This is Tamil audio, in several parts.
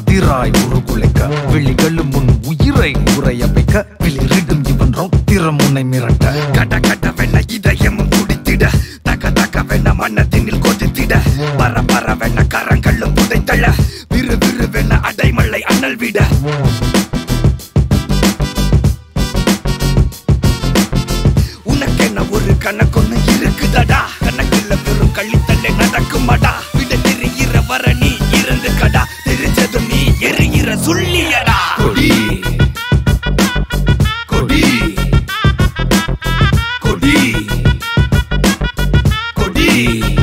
எதிராய் உருகுலைக்க விழிகளும் முன் உயிரை உரைய வைக்க விளிரிடும் இவன் ரௌத்திரம் உன்னை மிரட்ட கட கட வெண்ண இதயமும் குடித்திட தக தக வெண்ண மன்னத்தினில் கொதித்திட பர பர வெண்ண கரங்களும் புதைத்தள்ள விறு விறு வெண்ண அடைமலை அனல் விட உனக்கென்ன ஒரு கணக்கொன்னு இருக்குதடா கணக்கில் வெறும் கள்ளித்தள்ளே நடக்குமாடா விட தெரிகிற வர நீ இருந்து கடா தெரிஞ்சதும் நீ எரிகிற சொல்லியடா கொடி கொடி கொடி கொடி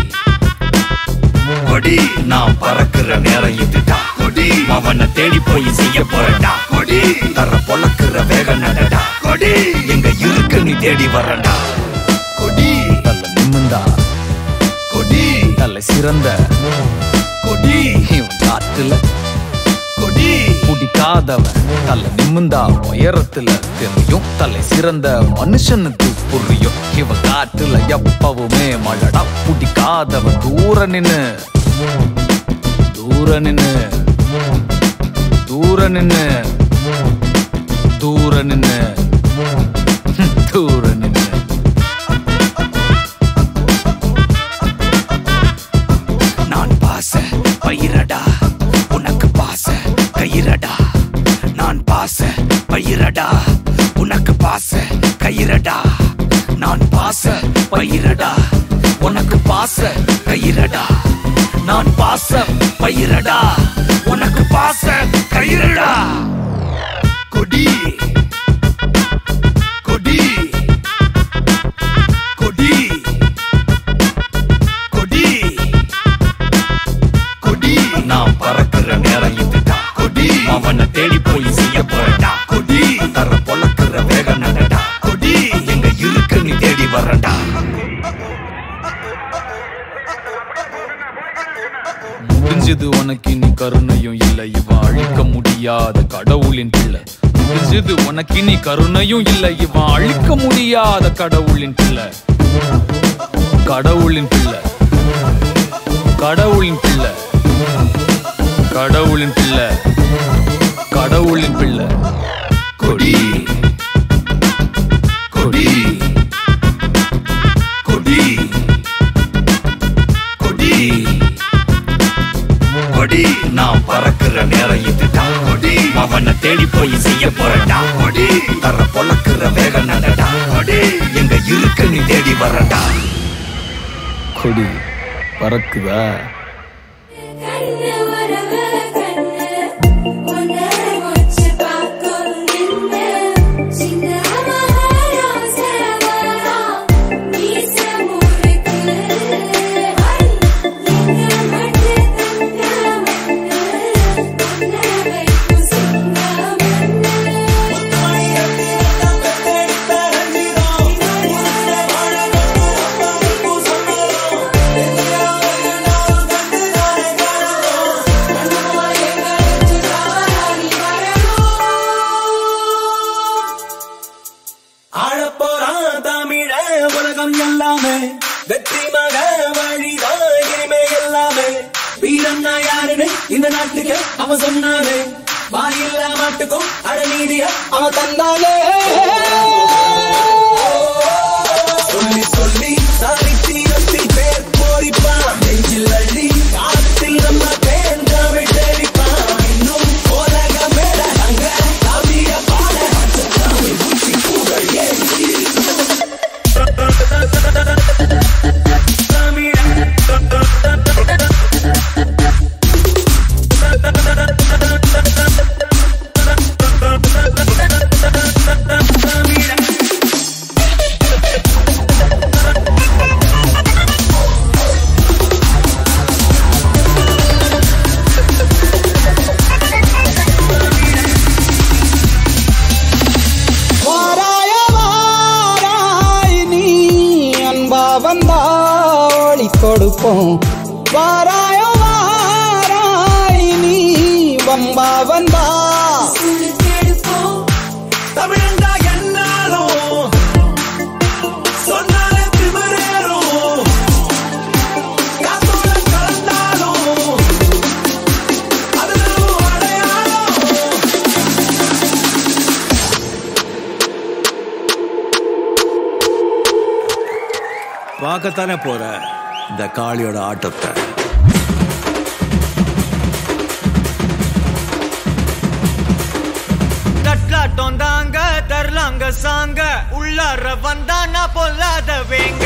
கொடி நான் பறக்குற நேரம் இதுடா கொடி அவனை தேடி போய் செய்ய போறடா கொடி தர பொழக்குற வேக நடடா கொடி எங்க இருக்கு நீ தேடி வரடா கொடி தள்ள நிமிந்தா கொடி தலை சிறந்த கொடி இவன் காட்டுல கொடி பிடிக்காதவன் தலை நிமிந்தா உயரத்துல தெரியும் தலை சிறந்த மனுஷனுக்கு புரியும் இவன் காட்டுல எப்பவுமே மழடா பிடிக்காதவன் தூர நின்னு தூர நின்னு தூர நின்னு தூர நின்னு ஹம், தூர நின்னு நான் பாச பயிரடா உனக்கு பாச கயிரடா நான் பாச பயிரடா உனக்கு பாச கயிரடா நான் பாச பயிரடா உனக்கு பாச கயிரடா நான் பாச பயிரடா உனக்கு பாச கயிரடா கொடி கொடி கொடி கொடி கொடி நான் பறக்குற நேரம் இதுடா கொடி அவனை தேடி போய் செய்ய போறடா கொடி தர பொழக்குற வேக நடடா கொடி எங்க இருக்கு நீ தேடி வரடா முடிஞ்சது உனக்கு இனி கருணையும் இல்லை இவன் அழிக்க முடியாத கடவுளின் பிள்ளை முடிஞ்சது உனக்கு இனி கருணையும் இல்லை இவன் அழிக்க முடியாத கடவுளின் பிள்ளை கடவுளின் பிள்ளை கடவுளின் பிள்ளை கடவுளின் பிள்ளை கடவுளின் பிள்ளை கொடி கொடி கொடி கொடி கொடி நான் பறக்குற நேரம் இதுடா கொடி அவனை தேடி போய் செய்ய போறடா கொடி தர பொழக்குற வேக நடடா கொடி எங்க இருக்கு நீ தேடி வரடா கொடி பறக்குதா கண்ணு வரவ கண்ணு உன்னை வச்சு பார்க்கும் நின்னு சின்ன மகாராசரவா மீச முறுக்கு எங்க மட்டு தங்க மண்ணு உன்னை வைக்கும் சிங்க ஆழப்போறான் தமிழ உலகம் எல்லாமே வெற்றி மக வழிதான் இனிமே எல்லாமே வீரம்னா யாருன்னு இந்த நாட்டுக்கு அவன் சொன்னானே வாயில்ல மாட்டுக்கும் அடநீதிய அவன் தந்தானே சொல்லி சொல்லி சாரி தீரத்தி பேர் போரிப்பான் நெஞ்சில் அள்ளி காத்தில் நம்ம பேர் தமிழ் தெரிப்பான் இன்னும் உலக மேல அங்க தமிழ பாட வாராய வாராய் நீ அன்பா வந்தா ஒளி கொடுப்போம் வாராய வாராய் நீ வம்பா வந்தா சுடுக்கெடுப்போம் தமிழண்டா என்னாலும் சொன்னாலே திமிரேறும் காத்தோட கலந்தாலும் அது வெறும் அடையாளம் பார்க்கத்தானே போற இந்த காளியோட ஆட்டத்தை தட்லாட்டம் தாங்க தரலாங்க சாங்க உள்ளார வந்தானா பொல்லாத வேங்க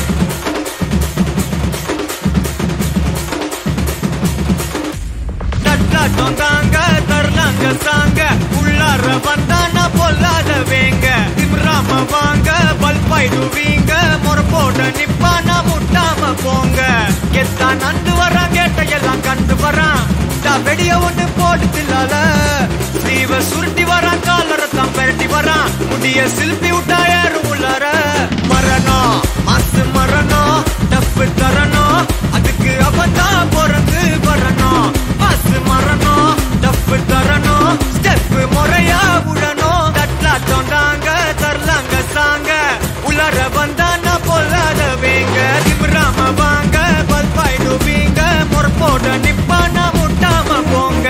தட்லாட்டம் தாங்க தரலாங்க சாங்க உள்ளார வந்தானா பொல்லாத வேங்க திம்ராம வாங்க பல்பாயிடுவீங்க முறப்போட நிப்பானா முட்டாம போங்க எத்தான் நந்து வரான் கேட்டையெல்லாம் கண்டு வரான் நான் வெடிய ஒண்ணு போட்டு தில்லால ஸ்லீவ சுருட்டி வரான் காலரத்தான் பெரட்டி வரான் முடிய சில்பி விட்டா ஏறும் உள்ளார மரணம் மாசு மரணம் டப்பு தரணும் அதுக்கு அவன் தான் பிறந்து வரணும் மாசு மரணம் டப்பு தரணும் ஸ்டெப் முறையா விடணும் தட்லாட்டம் தாங்க தரலாங்க சாங்க உள்ளார வந்தானா பொல்லாத வேங்க திமிராம வாங்க பல்பாயிடுவீங்க முறப்போட நிப்பானா முட்டாம போங்க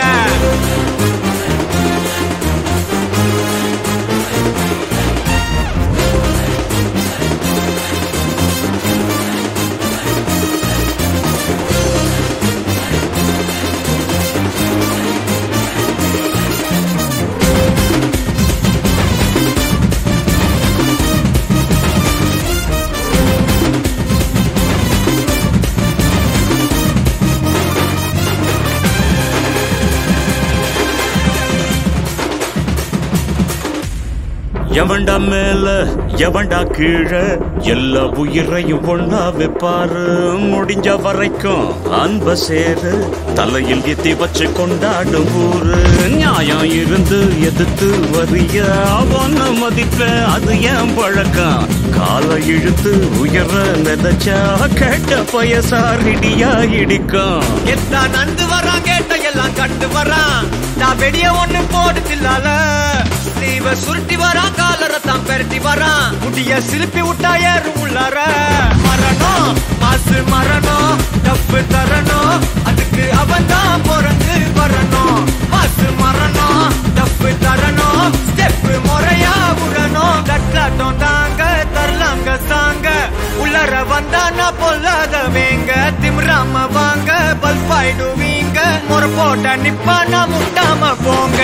எவன்டா மேல எவன்டா கீழே எல்லா உயிரையும் ஒண்ணா வைப்பாரு முடிஞ்ச வரைக்கும் அன்ப சேரு தலையில் எத்தி வச்சு கொண்டாடும் ஊரு நியாயம் இருந்து எதிர்த்து வரிய அவன மதிப்ப அது ஏன் பழக்கம் காலை இழுத்து உயர நினைச்சா கேட்ட பயசாரிடியா இடிக்கும் எத்தான் நந்து வரான் கேட்ட எல்லாம் கண்டு வரான் நான் வெடிய ஒண்ணு போடு தில்லால ஸ்லீவ சுருட்டி வரான் காலரத்தான் பெரட்டி வரான் முடிய சிலுப்பி விட்டா ஏறும் உள்ளார மரணம் மாசு மரணம் தப்பு தரணும் அதுக்கு அவன் தான் பிறந்து வரணும் மாசு மரணம் தப்பு தரணும் ஸ்டெப் முறையா விடணும் தட்லாட்டம் தாங்க தரலாங்க சாங்க உள்ளர வந்தானா பொல்லாத வேங்க திமிராம வாங்க பல்பாயிடுவீங்க முறை போட்ட நிப்பானா முட்டாம போங்க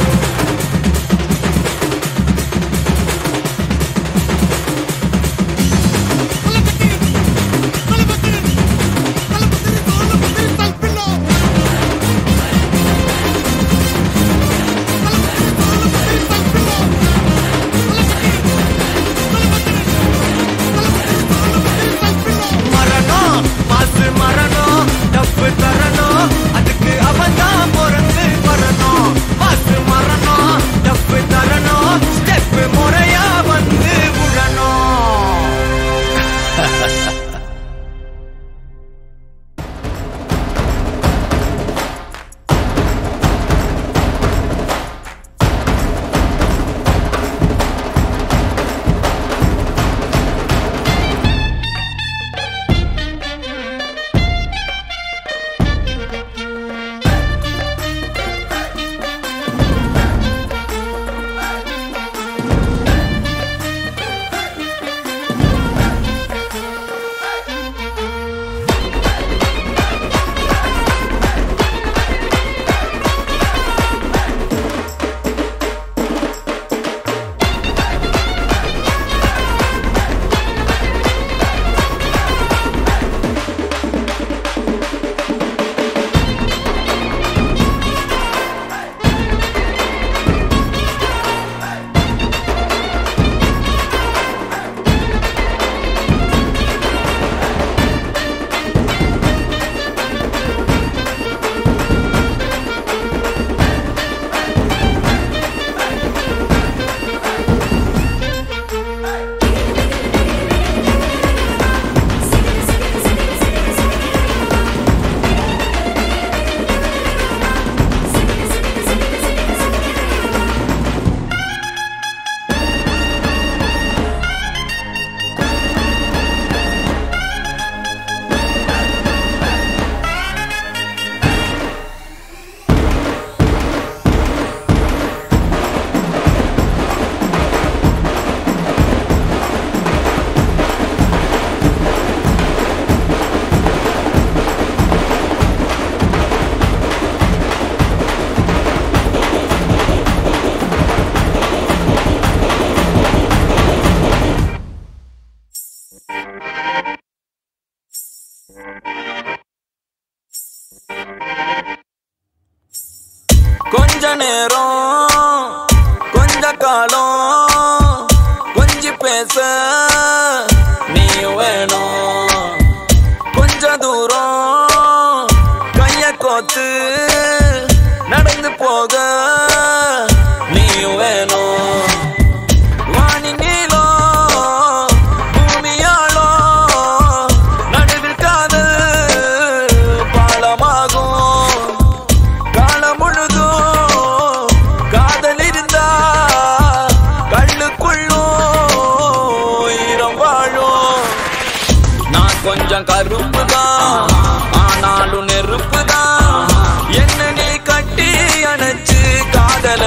மரணம் மாசு மரணம் தப்பு தரணும் அதுக்கு அவன் தான் பிறந்து வரணும் மாசு மரணம்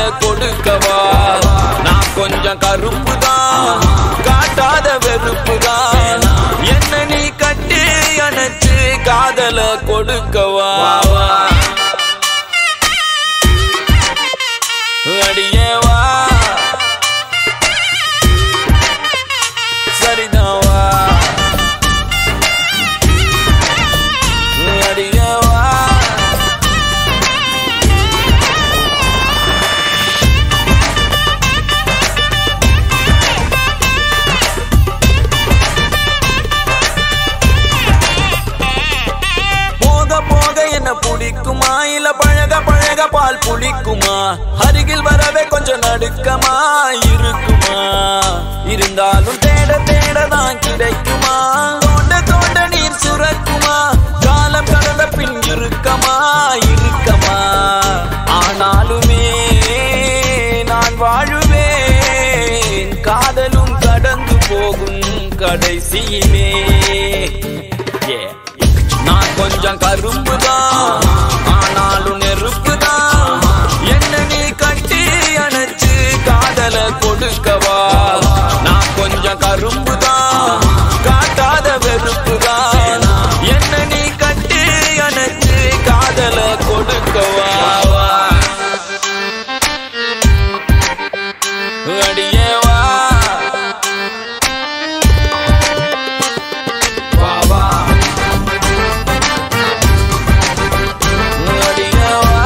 கொடுக்கவா நான் கொஞ்சம் கருப்பு தான் காட்டாத வெறுப்பு தான் என்ன நீ கட்டி அணைச்சு காதல கொடுக்கவா அடியே வா சரிதான் வா அடியே வா போக போக என்ன பிடிக்குமா இல்ல பழக பழக பால் புளிக்குமா அருகில் வரவே கொஞ்சம் நடுக்கமா இருக்குமா இருந்தாலும் தேட தேட தான் கிடைக்குமா தோண்ட தோண்ட நீர் சுரக்குமா காலம் கடந்த பின் இருக்கமா இருக்கமா ஆனாலுமே நான் வாழுவேன் காதலும் கடந்து போகும் கடைசியிலே Yeah. நான் கொஞ்சம் கரும்பு தான் ஆனாலும் நெருப்பு தான் என்ன நீ கட்டி அணைச்சு காதல கொடுக்கவா நான் கொஞ்சம் கரும்பு தான் காட்டாத வெறுப்பு தான் என்ன நீ கட்டி அணைச்சு காதல கொடுக்கவா அடியே வா வா வா அடியே வா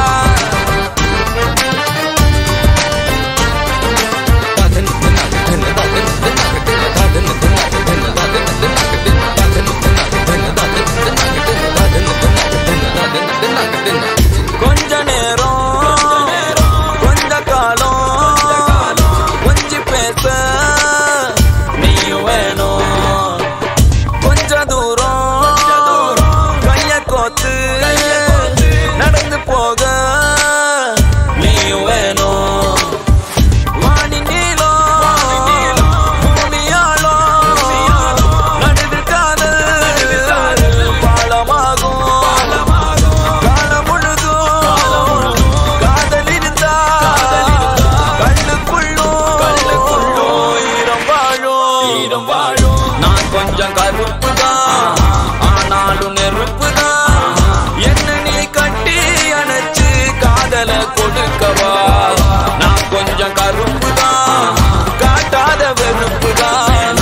கொஞ்ச நேரம் கொஞ்ச காலம் கொஞ்சி பேச நீயும் வேணும் கொஞ்ச தூரம் கைய கோத்து நடந்து போக நீயும் வேணும் வாணி நீளம் பூமியாளம் நடுவில் காதல் பாலமாகும் காலம் முழுதும் காதல் இருந்தா கண்ணுக்குள்ளும் ஈரம் வாழும் ஈரம் வாழும் நான் கொஞ்சம் கருப்பு தான் ஆனாலும் நெருப்பு தான் என்ன நீ கட்டி அணைச்சு காதல கொடுக்கவா நான் கொஞ்சம் கருப்பு தான் காட்டாத வெறுப்பு தான்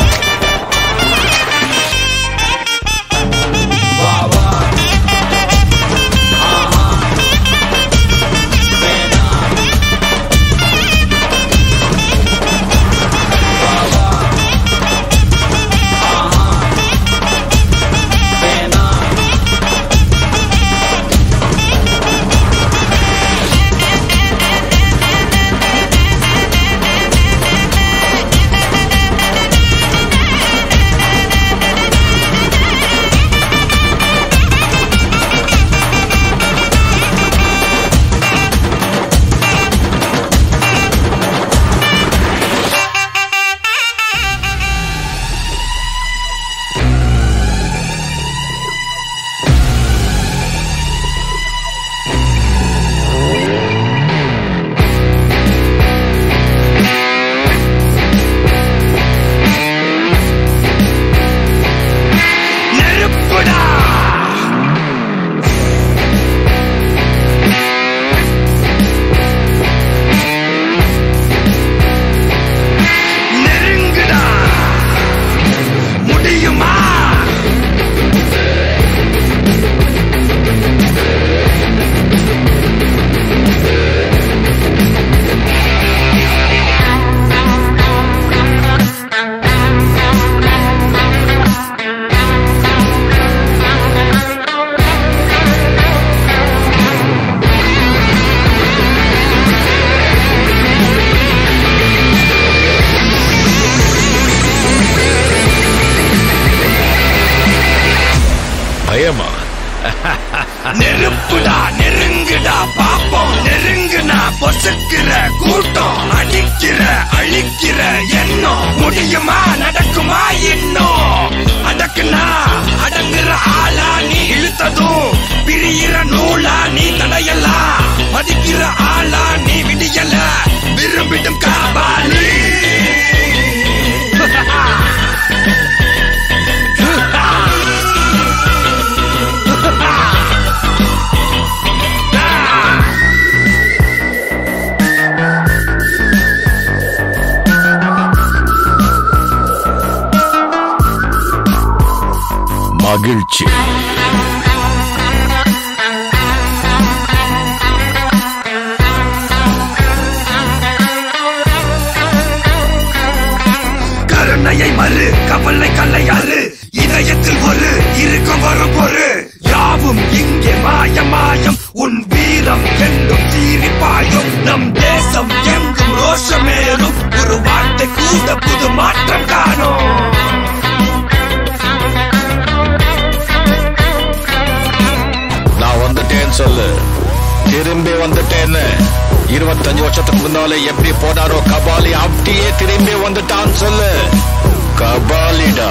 வா வா ஆஹா வேணாம் வா வா ஆஹா வேணாம் நெருப்புடா நெருங்குடா முடியுமா பயமா நெருப்புடா நெருங்குடா பாப்போம் நெருங்குனா பொசுக்கிற கூட்டம் அடிக்கிற அழிக்கிற எண்ணம் முடியுமா நடக்குமா இன்னும் அடக்குனா அடங்குற ஆளா நீ இழுத்ததும் பிரியிற நூலா நீ தடையலாம் அடிக்கிற ஆளா நீ விடியல விரும்பிடும் காபாலி மகிழ்ச்சி கருணையை மறு கவலை கல்லையாறு இதயத்தில் ஒரு இருக்கும் வரும் பொறு யாவும் இங்கே மாயம் மாயம் உன் வீரம் என்றும் சீறி பாயும் நம் தேசம் எங்கும் ரோஷமேறும் ஒரு வார்த்தை கூட புது மாற்றம் காணும் நான் வந்துட்டேன்னு சொல்லு திரும்பி வந்துட்டேன்னு இருபத்தஞ்சு வருஷத்துக்கு முன்னால எப்படி போனாரோ கபாலி அப்படியே திரும்பி வந்துட்டான்னு சொல்லு கபாலிடா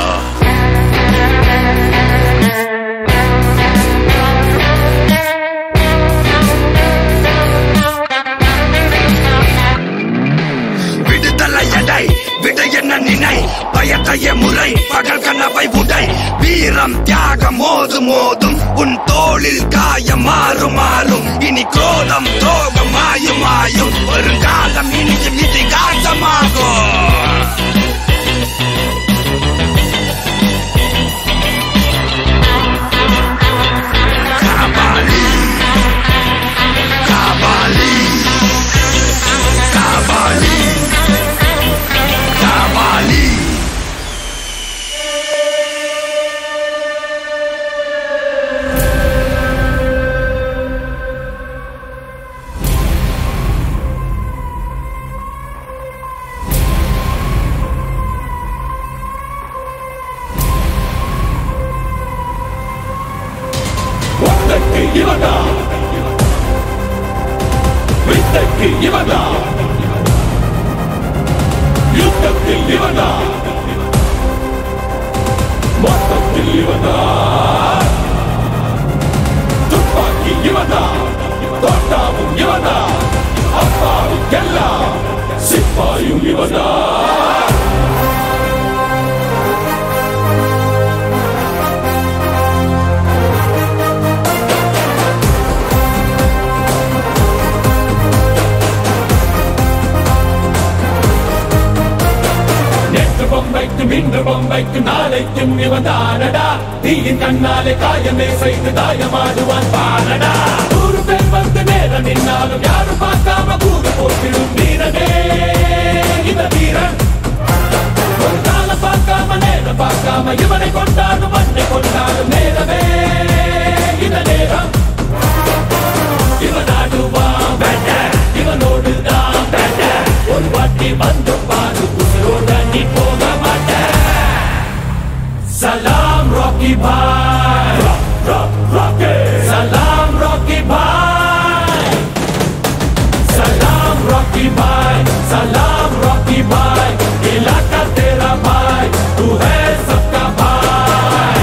விடுதலை எடை விட என்ன நினை பயத்தைய முறை பகல் கனவை உடை வீரம் தியாகம் மோது மோதும் உன் தோளில் காயம் மாறும் மாறும் இனி கோலம் தோகம் மாயும் மாயும் வருங்காலம் இனியும் இதிகாசமாகும் காபாலி காபாலி காபாலி காபாலி நேற்று பொம்மைக்கும் இன்று பொம்மைக்கும் நாளைக்கும் இவன் தானடா தீயின் கண்ணாலே காயமே செய்து தாயமாடுவான் பாரடா நூறு பேர் வந்து நேரம் நின்னாலும் யாரும் பார்க்காம கூட போட்டிடும் வீரனே இந்த வீரன் ஒரு காலம் பார்க்காம நேரம் பார்க்காம இவனை கொண்டாடும் மண்ணை கொண்டாடும் நேரமே இந்த நேரம் இவன் ஆடுவான் பேட்ட இவனோடு தான் பேட்ட ஒரு வாட்டி வந்து பாரு உசுரோட நீ போக மாட்ட சலாம் ராக்கி பாய் சலாம் ராக்கி பாய் सलाम रॉकी भाई सलाम रॉकी भाई इलाका तेरा भाई तू है सबका भाई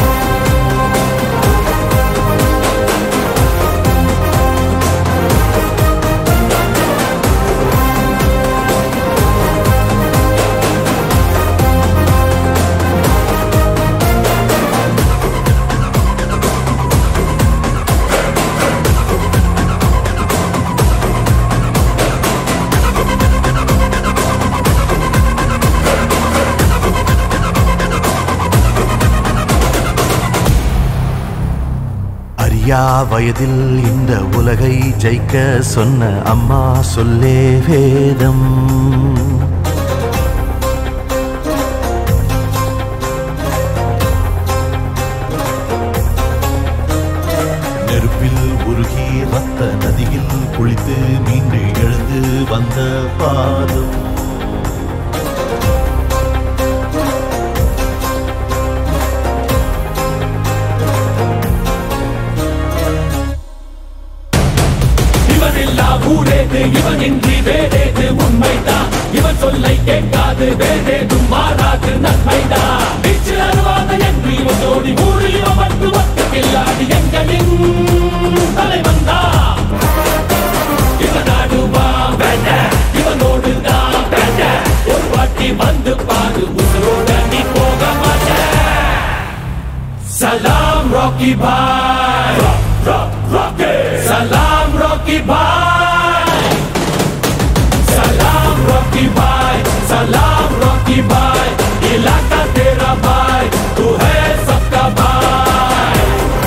அறியா வயதில் இந்த உலகை ஜெயிக்க சொன்ன அம்மா சொல்லே வேதம் நெருப்பில் உருகி ரத்த நதியில் குளித்து மீண்டு எழுந்து வந்த பாதம் இவன் இல்லா ஊரேது இவன் இன்றி வேறேது உண்மைதான் இவன் சொல்லை கேட்காது வேறேதும் மாறாது நன்மைதான் வீச்சு அருவாத என்று இவன் ஜோடி ஊரு இவன் வந்து ஒத்த கில்லாடி எங்களின் தலைவன் தான் Rocky Bhai Rock, rock, Rocky Salam Rocky Bhai Salam Rocky Bhai Salam Rocky Bhai इलाका तेरा भाई तू है सबका भाई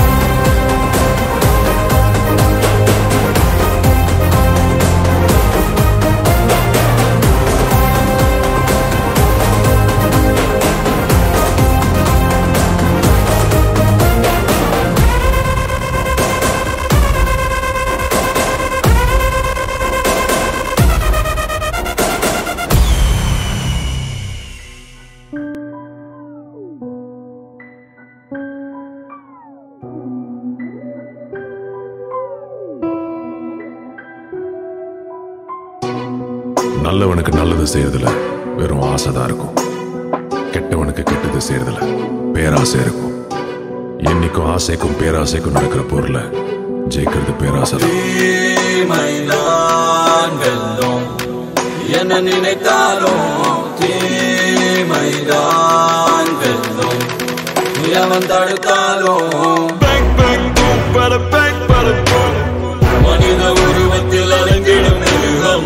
நல்லவனுக்கு நல்லது செய்யறதுல வெறும் ஆசைதான் இருக்கும் கெட்டவனுக்கு கெட்டது செய்யறதுல பேராசை இருக்கும் என்னைக்கும் ஆசைக்கும் பேராசைக்கும் நடக்கிற போர்ல ஜெயிக்கிறது பேராசை தான் தீமைதான் வெல்லும் என்ன நினைத்தாலும் தீமைதான் வெல்லும் எவன் தடுத்தாலும் மனித உருவத்தில் அடங்கிடும் மிருகம்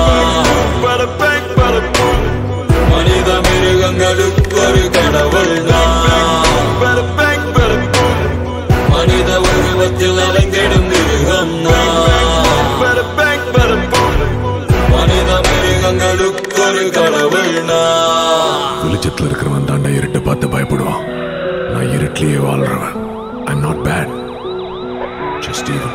மனித மிருகங்களுக்கு ஒரு கடவுள் மனித உருவத்தில் அடங்கிடும் மிருகம் மனித மிருகங்களுக்கு ஒரு கடவுள் வெளிச்சத்துல இருக்கிறவன் தாண்டா இருட்டை பார்த்து பயப்படுவான் நான் இருட்டிலேயே வாழ்றவன் I'm not bad just even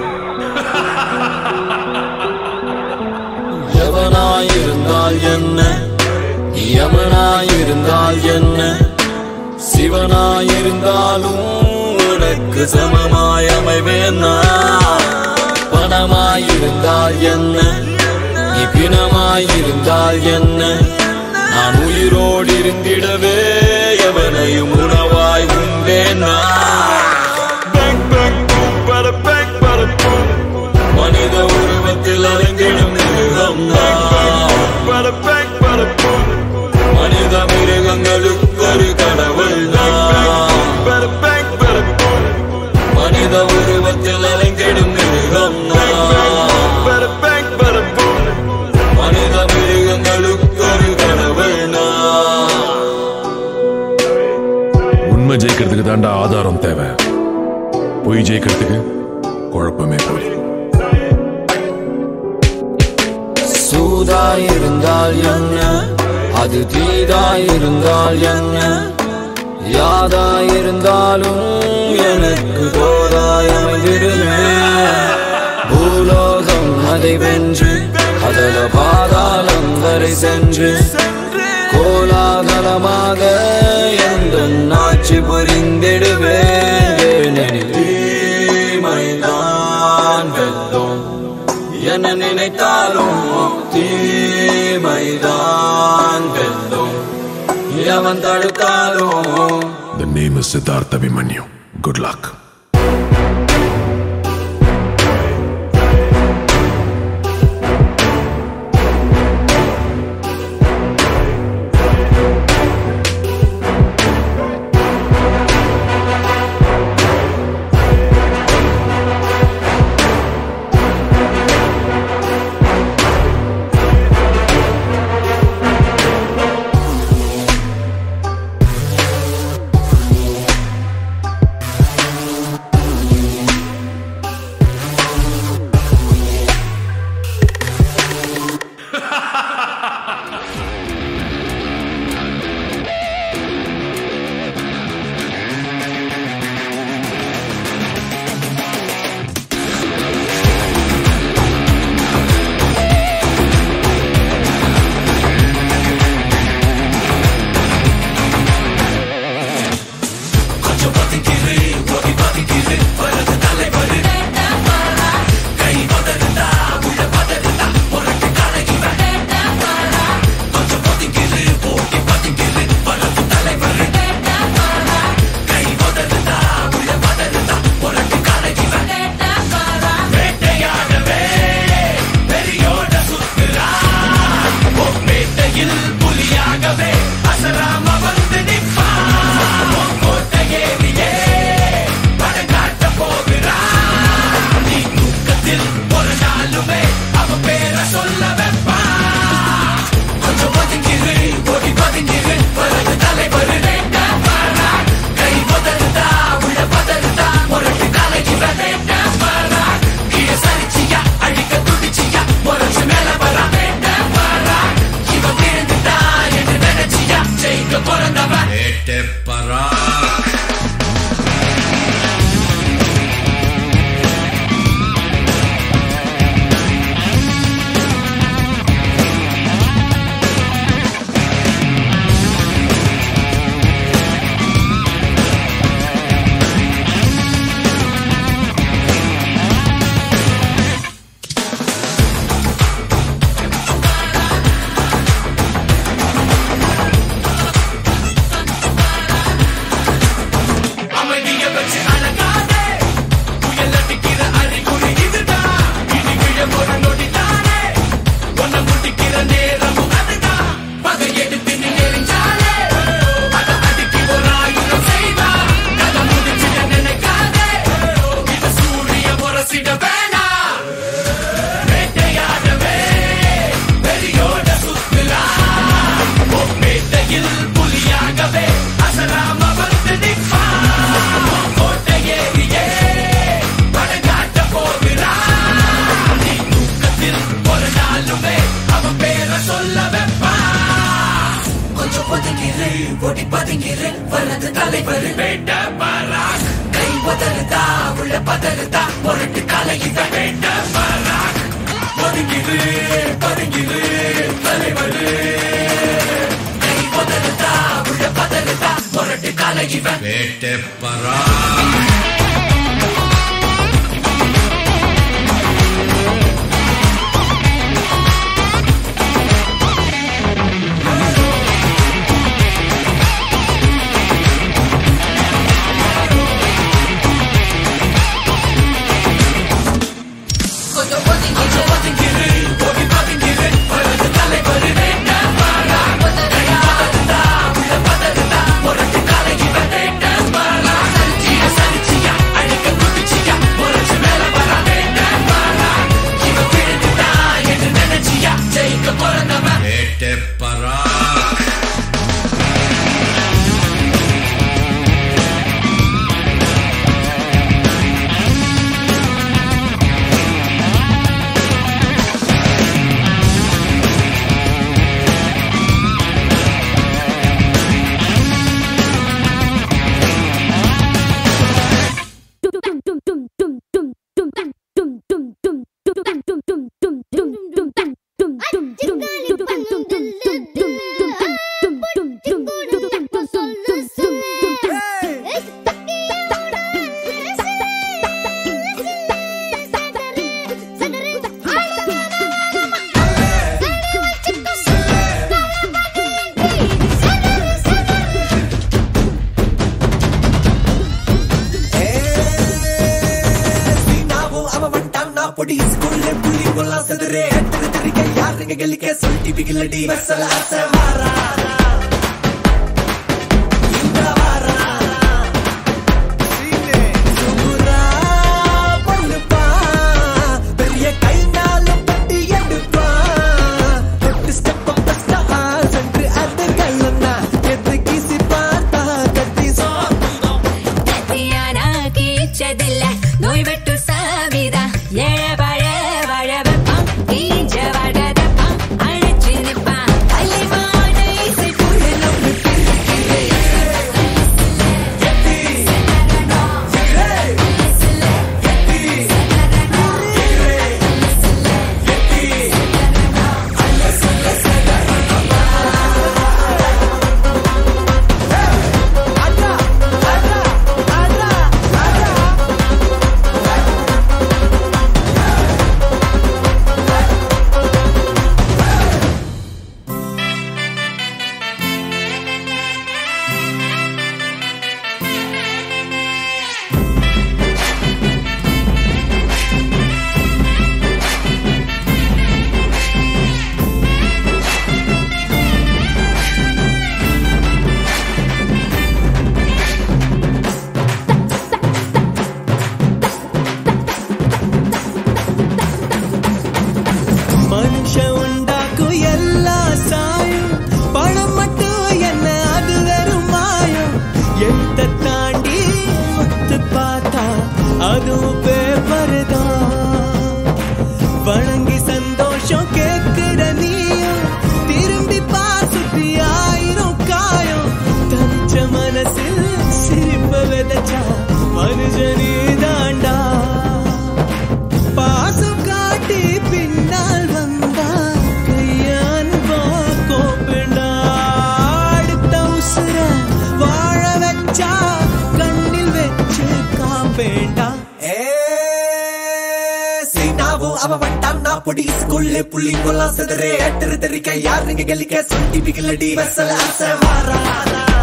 எவனாயிருந்தால் என்ன யமனாயிருந்தால் என்ன சிவனாயிருந்தாலும் உனக்கு சமமாய் அமைவேன் நான். பணமாயிருந்தால் என்ன நீ பிணமாயிருந்தால் என்ன நான் உயிரோடு இருந்திடவே எவனையும் உணவாய் உண்டேன் நான். மனித உருவத்தில் அடங்கிடும் மிருகம் மனித மிருகங்களுக்கு ஒரு கடவுள் மனித உருவத்தில் அடங்கிடும் மிருகம் மனித மிருகங்களுக்கு ஒரு கடவுள் உண்மை ஜெயிக்கிறதுக்கு தாண்டா ஆதாரம் தேவை பொய் ஜெயிக்கிறதுக்கு குழப்பமே போதும் சூதாயிருந்தால் என்ன அது தீதாயிருந்தால் என்ன யாதாயிருந்தாலும் எனக்கு தோதாயமைந்திடுமே பூலோகம் அதை வென்று அதல பாதாளம் வரை சென்று கோலாகலமாக எந்த ஆட்சி புரிந்திடுவேன் தீமைதான் வெல்லும் என்ன நினைத்தாலும் தீமைதான் வெல்லும் எவன் தடுத்தாலும் The name is Siddhartha Abhimanyu. Good luck. கொஞ்சம் ஓடி பதுங்கிரு வலது தலைவர் வேண்ட பராக் கை உதறுதா உள்ள பதறுதா முரட்டு காலை இவன் வேண்ட பராக் பதுங்கிரு பதுங்கிரு தலைவர் கை உதறுதா உள்ள பதறுதா முரட்டு காலை இவன் வேட்ட பராக் சீனாவும் அவன் வந்துட்டான் நான் பொடி ஸ்கூல்ல புள்ளி கொல்லாம் செதுரே எட்டு திரிக்க யாருங்க கெலிக்க சொல்லி பிகிலடி வெசல அச வாரா இந்த வாரா சுகுரா பண்ணுப்பா பெரிய கைனாலும் பட்டி எடுப்பா தொட்டு ஸ்டெப் அப் ஸ்டா சென்று அது கல்லனா எது கிசி பார்த்தா கத்தி சாப்பிடும் கத்தியானா கீச்சதில்ல நோய் விட்டு சாவிதா ஏழ பழ வழ வைப்பான் கீஞ்ச வடதப்பான் அழைச்சு நிப்பான் தலைவான இசை புள்ள நோக்கு மனுஷ உண்டாக்கும் எல்லா சாயம் பணம் மட்டும் என்ன அது வெறும் மாயம் எழுத்த தாண்டி ஒத்து பார்த்தா அதுவும் பேப்பர் தான் வணங்கி சந்தோஷம் கேட்கிற நீயும் திரும்பி பாசுத்தி ஆயிரம் காயம் தனிச்ச மனசில் சிரிப்ப விதைச்சா மனுஷனே தாண்டா பாசம் காட்டி பின்னால் வந்தா கையான் கோப்பிண்டா அடுத்த உசுர வாழ வச்சா கண்ணில் வச்சு காப்பேண்டா சீனாவும் அவ வண்டான் நான் பொடி ஸ்கூல்ல புள்ளி கொல்லாம் செதறே எட்டு தெரிக்க யாருங்க கெலிக்க சொல்லி பிகிலடி வெசல அச வாரா